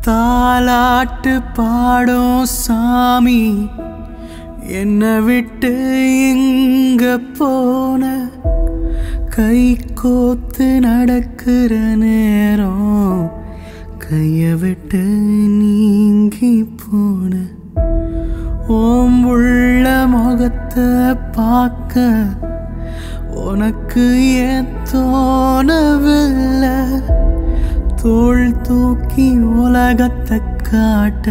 தாலாட்டு பாடும் சாமி என்னை விட்டு எங்க போன கை கோத்து நடக்கிற நேரம் கைய விட்டு நீங்கி போன ஓம் உள்ள முகத்தை பார்க்க உனக்கு ஏன் தோணவில்லை தோள் தூக்கி உலகத்தை காட்ட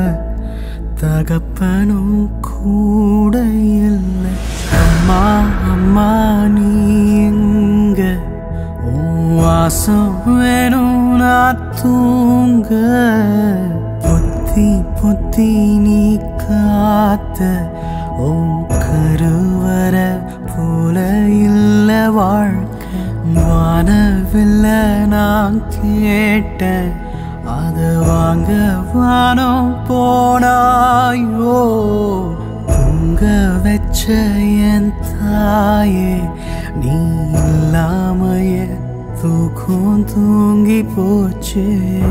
தகப்பனும் கூட இல்லை அம்மா அம்மா நீ எங்க உன் வாசம் வேணும் நான் தூங்க புத்தி புத்தி நீ காத்த உன் கருவற போல இல்ல வாழ்க்கை வானவில்ல நான் கேட்டேன் அது வாங்க வானம் போனாயோ தூங்க வச்ச என் தாயே நீ இல்லாமைய தூக்கம் தூங்கி போச்சே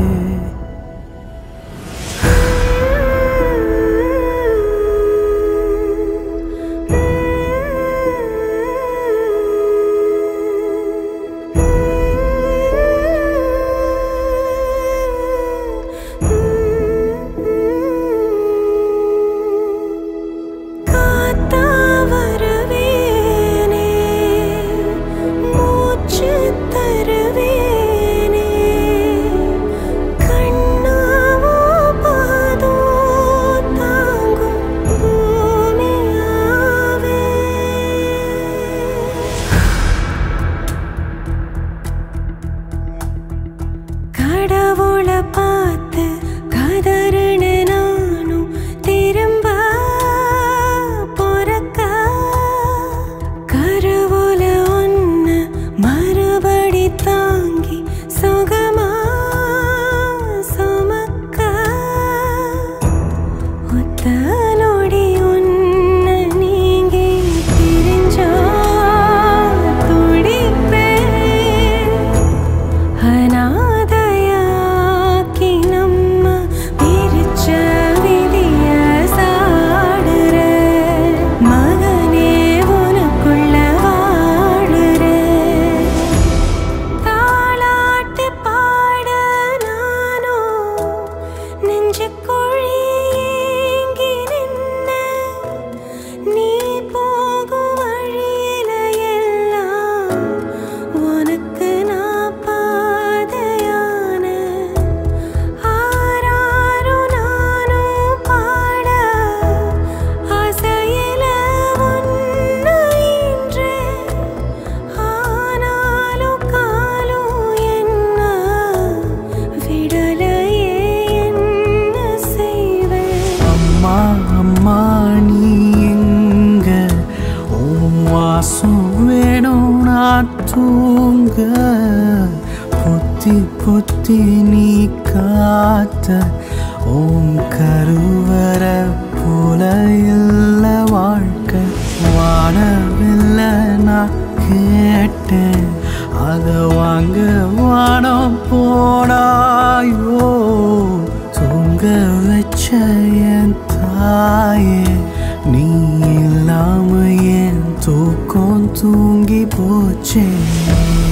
காத்தா வருவேனே மூச்சு தருவேனே கண்ணாவோ பாதோ தாங்கும் பூமியாவே கடவுளை பார்த்து கதறின நானும் திரும்ப பொறக்க கருவுல ஒன்னு மறுபடி தாங்கி சுகமா சுமக்க ஒத்த நொடி உன்னை நீங்கி பிரிஞ்சா துடிப்பேன் அனாதையாக்கி நம்ம பிரிச்ச விதிய சாடுற மகனே உனக்குள்ள வாழுற தாளாட்டு பாட நானோ நெஞ்சுக்குழி ஏங்கி நின்ன நீ போகும் வழியில எல்லாம் உனக்கு நான் பாதையான ஆராரோ நானும் பாட ஆசையில ஒன்னு இன்று ஆனாலும் காலும் என்ன விடலையே என்ன செய்வேன் அம்மா அம்மா நீ எங்க உன் வாசம் வேணும் நான் தூங்க புத்தி புத்தி நீ காத்த உன் கருவற போல இல்ல வாழ்க்கை வானவில்லை நான் கேட்டேன் அதை வாங்க வானம் போனாயோ தூங்க வச்ச என் தாயே நீ இல்லாம என் தூக்கம் தூங்கி போச்சே